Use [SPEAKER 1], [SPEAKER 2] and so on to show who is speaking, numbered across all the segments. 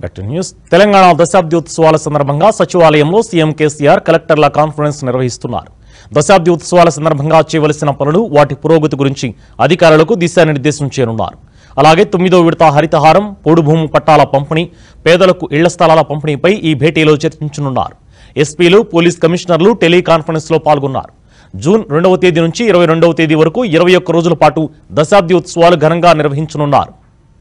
[SPEAKER 1] back to news Telangana దశాబ్ది ఉత్సవాల సందర్భంగా సచివాలయంలో సీఎం కేసీఆర్ కలెక్టర్ల కాన్ఫరెన్స్ నిర్వహిస్తున్నారు దశాబ్ది ఉత్సవాల సందర్భంగా చేయవలసిన పనులు వాటి పురోగతి గురించి అధికారులకు దిశానిర్దేశం చేయనున్నారు అలాగే తొమ్మిదో విడత హరితహారం పోడు భూమి పట్టాల పంపిణీ పేదలకు ఇళ్ల స్థలాల పంపిణీపై ఈ భేటీలో చర్చించనున్నారు ఎస్పీలు పోలీస్ కమిషనర్లు టెలికాన్ఫరెన్స్లో పాల్గొన్నారు జూన్ రెండవ తేదీ నుంచి ఇరవై రెండవ తేదీ వరకు ఇరవై ఒక్క రోజుల పాటు దశాబ్ది ఉత్సవాలు ఘనంగా నిర్వహించనున్నారు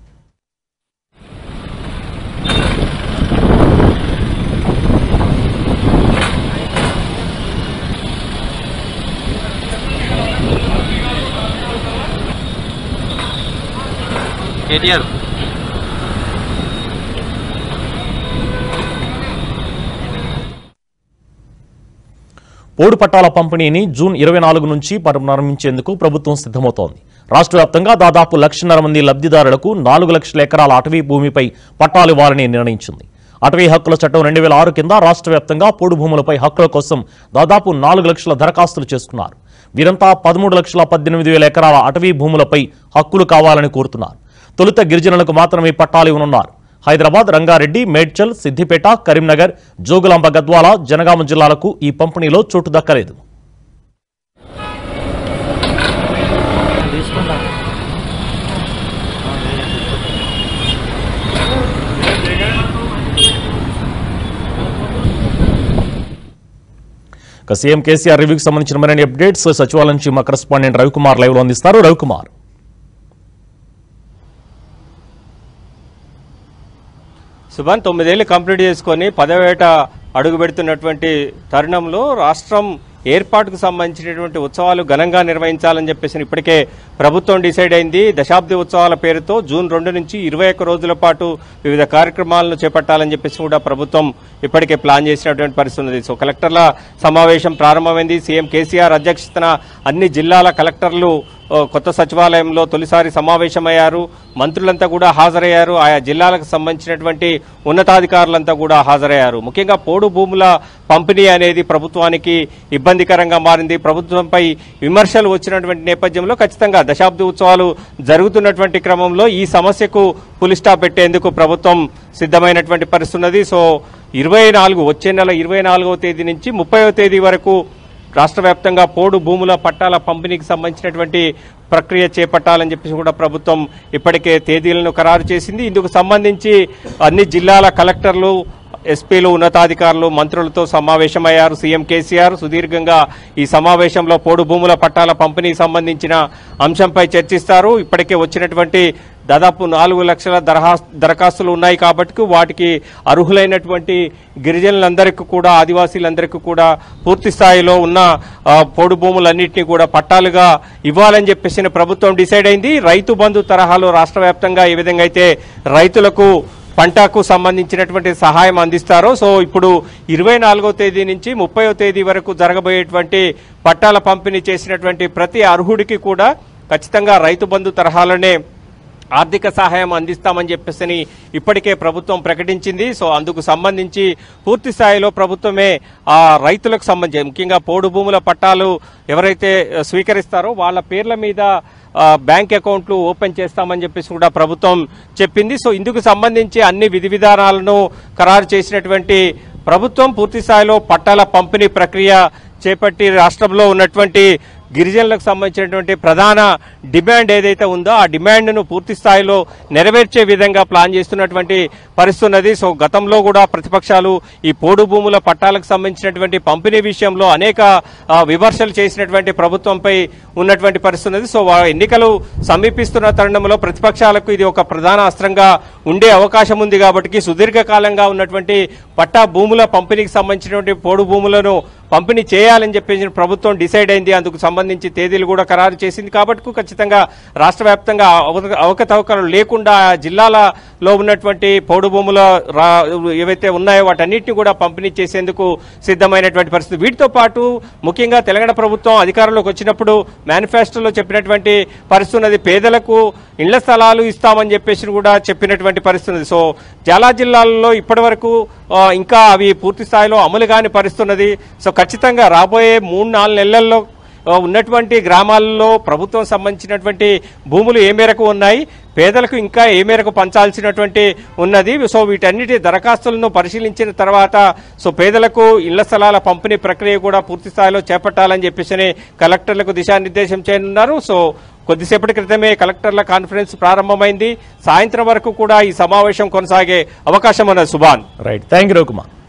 [SPEAKER 2] కేటీఆర్
[SPEAKER 1] పోడు పట్టాల పంపిణీని జూన్ ఇరవై నాలుగు నుంచి ప్రారంభించేందుకు ప్రభుత్వం సిద్ధమవుతోంది రాష్ట్ర వ్యాప్తంగా దాదాపు లక్షన్నర మంది లబ్ధిదారులకు నాలుగు లక్షల ఎకరాల అటవీ భూమిపై పట్టాలు ఇవ్వాలని నిర్ణయించింది అటవీ హక్కుల చట్టం రెండు వేల ఆరు కింద రాష్ట్ర వ్యాప్తంగా పోడు భూములపై హక్కుల కోసం దాదాపు నాలుగు లక్షల దరఖాస్తులు చేసుకున్నారు వీరంతా పదమూడు లక్షల పద్దెనిమిది వేల ఎకరాల అటవీ భూములపై హక్కులు కావాలని కోరుతున్నారు తొలుత గిరిజనులకు మాత్రమే పట్టాలు ఇవ్వనున్నారు హైదరాబాద్ రంగారెడ్డి మేడ్చల్ సిద్దిపేట కరీంనగర్ జోగులాంబ గద్వాల జనగామ జిల్లాలకు ఈ పంపిణీలో చోటు దక్కలేదు ఇక సీఎం కేసీఆర్ రివ్యూకి సంబంధించిన మరిన్ని అప్డేట్స్ సచివాలయం నుంచి మా కరెస్పాండెంట్ రవికుమార్ లైవ్ లో అందిస్తారు రవికుమార్
[SPEAKER 2] సుభాన్ తొమ్మిదేళ్లు కంప్లీట్ చేసుకొని పదవేట అడుగు పెడుతున్నటువంటి తరుణంలో రాష్ట్రం ఏర్పాటుకు సంబంధించినటువంటి ఉత్సవాలు ఘనంగా నిర్వహించాలని చెప్పేసి ఇప్పటికే ప్రభుత్వం డిసైడ్ అయింది దశాబ్ది ఉత్సవాల పేరుతో జూన్ రెండు నుంచి ఇరవై ఒక్క రోజుల పాటు వివిధ కార్యక్రమాలను చేపట్టాలని చెప్పేసి కూడా ప్రభుత్వం ఇప్పటికే ప్లాన్ చేసినటువంటి పరిస్థితి ఉంది సో కలెక్టర్ల సమావేశం ప్రారంభమైంది సీఎం కేసీఆర్ అధ్యక్షతన అన్ని జిల్లాల కలెక్టర్లు ఓ, కొత్త సచివాలయంలో తొలిసారి సమావేశమయ్యారు మంత్రులంతా కూడా హాజరయ్యారు ఆయా జిల్లాలకు సంబంధించినటువంటి ఉన్నతాధికారులంతా కూడా హాజరయ్యారు ముఖ్యంగా పోడు భూముల పంపిణీ అనేది ప్రభుత్వానికి ఇబ్బందికరంగా మారింది ప్రభుత్వంపై విమర్శలు వచ్చినటువంటి నేపథ్యంలో ఖచ్చితంగా దశాబ్ది ఉత్సవాలు జరుగుతున్నటువంటి క్రమంలో ఈ సమస్యకు పులి స్టాప్ పెట్టేందుకు ప్రభుత్వం సిద్ధమైనటువంటి పరిస్థితి ఉన్నది సో ఇరవై నాలుగు వచ్చే నెల ఇరవై నాలుగవ తేదీ నుంచి ముప్పైవ తేదీ వరకు రాష్ట్ర వ్యాప్తంగా పోడు భూముల పట్టాల పంపిణీకి సంబంధించినటువంటి ప్రక్రియ చేపట్టాలని చెప్పేసి కూడా ప్రభుత్వం ఇప్పటికే తేదీలను ఖరారు చేసింది ఇందుకు సంబంధించి అన్ని జిల్లాల కలెక్టర్లు ఎస్పీలు ఉన్నతాధికారులు మంత్రులతో సమావేశమయ్యారు సీఎం కేసీఆర్ సుదీర్ఘంగా ఈ సమావేశంలో పోడు భూముల పట్టాల పంపిణీకి సంబంధించిన అంశంపై చర్చిస్తారు ఇప్పటికే వచ్చినటువంటి దాదాపు నాలుగు లక్షల దరఖాస్తు దరఖాస్తులు ఉన్నాయి కాబట్టి వాటికి అర్హులైనటువంటి గిరిజనులందరికీ కూడా ఆదివాసీలందరికీ కూడా పూర్తి స్థాయిలో ఉన్న ఆ, పోడు భూములన్నింటినీ కూడా పట్టాలుగా ఇవ్వాలని చెప్పేసి ప్రభుత్వం డిసైడ్ అయింది రైతు బంధు తరహాలో రాష్ట్ర వ్యాప్తంగా ఏ విధంగా అయితే రైతులకు పంటకు సంబంధించినటువంటి సహాయం అందిస్తారో సో ఇప్పుడు ఇరవై నాలుగో తేదీ నుంచి ముప్పైవ తేదీ వరకు జరగబోయేటువంటి పట్టాల పంపిణీ చేసినటువంటి ప్రతి అర్హుడికి కూడా ఖచ్చితంగా రైతు బంధు తరహాలోనే ఆర్థిక సహాయం అందిస్తామని చెప్పేసి ఇప్పటికే ప్రభుత్వం ప్రకటించింది సో అందుకు సంబంధించి పూర్తి స్థాయిలో ప్రభుత్వమే ఆ రైతులకు సంబంధించి ముఖ్యంగా పోడు భూముల పట్టాలు ఎవరైతే ఆ, స్వీకరిస్తారో వాళ్ళ పేర్ల మీద ఆ, బ్యాంక్ అకౌంట్లు ఓపెన్ చేస్తామని చెప్పేసి కూడా ప్రభుత్వం చెప్పింది సో ఇందుకు సంబంధించి అన్ని విధి విధానాలను ఖరారు చేసినటువంటి ప్రభుత్వం పూర్తి స్థాయిలో పట్టాల పంపిణీ ప్రక్రియ చేపట్టి రాష్ట్రంలో ఉన్నటువంటి గిరిజనులకు సంబంధించినటువంటి ప్రధాన డిమాండ్ ఏదైతే ఉందో ఆ డిమాండ్ను పూర్తి స్థాయిలో నెరవేర్చే విధంగా ప్లాన్ చేస్తున్నటువంటి పరిస్థితి ఉన్నది సో గతంలో కూడా ప్రతిపక్షాలు ఈ పోడు భూముల పట్టాలకు సంబంధించినటువంటి పంపిణీ విషయంలో అనేక ఆ, విమర్శలు చేసినటువంటి ప్రభుత్వంపై ఉన్నటువంటి పరిస్థితి ఉన్నది సో వా- ఎన్నికలు సమీపిస్తున్న తరుణంలో ప్రతిపక్షాలకు ఇది ఒక ప్రధాన అస్త్రంగా ఉండే అవకాశం ఉంది కాబట్టి సుదీర్ఘకాలంగా ఉన్నటువంటి పట్టా భూముల పంపిణీకి సంబంధించినటువంటి పోడు భూములను పంపిణీ చేయాలని చెప్పేసి ప్రభుత్వం డిసైడ్ అయింది అందుకు సంబంధించి తేదీలు కూడా ఖరారు చేసింది కాబట్టి ఖచ్చితంగా రాష్ట్ర వ్యాప్తంగా అవ- అవకతవకలు లేకుండా ఆ జిల్లాలలో ఉన్నటువంటి పోడు భూముల రా- ఏవైతే ఉన్నాయో వాటన్నిటిని కూడా పంపిణీ చేసేందుకు సిద్ధమైనటువంటి పరిస్థితి వీటితో పాటు ముఖ్యంగా తెలంగాణ ప్రభుత్వం అధికారంలోకి వచ్చినప్పుడు మేనిఫెస్టోలో చెప్పినటువంటి పరిస్థితి ఉన్నది పేదలకు ఇళ్ల స్థలాలు ఇస్తామని చెప్పేసి కూడా చెప్పినటువంటి పరిస్థితి ఉంది సో చాలా జిల్లాల్లో ఇప్పటి వరకు ఇంకా అవి పూర్తి స్థాయిలో అమలు కాని పరిస్థితి ఉన్నది సో ఖచ్చితంగా రాబోయే మూడు నాలుగు నెలల్లో ఆ, ఉన్నటువంటి గ్రామాల్లో ప్రభుత్వం సంబంధించినటువంటి భూములు ఏ మేరకు ఉన్నాయి పేదలకు ఇంకా ఏ మేరకు పంచాల్సినటువంటి ఉన్నది సో వీటన్నిటి దరఖాస్తులను పరిశీలించిన తర్వాత సో పేదలకు ఇళ్ల స్థలాల పంపిణీ ప్రక్రియ కూడా పూర్తి స్థాయిలో చేపట్టాలని చెప్పేసి కలెక్టర్లకు దిశానిర్దేశం చేయనున్నారు సో కొద్దిసేపటి క్రితమే కలెక్టర్ల కాన్ఫరెన్స్ ప్రారంభమైంది సాయంత్రం వరకు కూడా ఈ సమావేశం కొనసాగే అవకాశం ఉన్నది Subhan
[SPEAKER 1] right thank you Ravikumar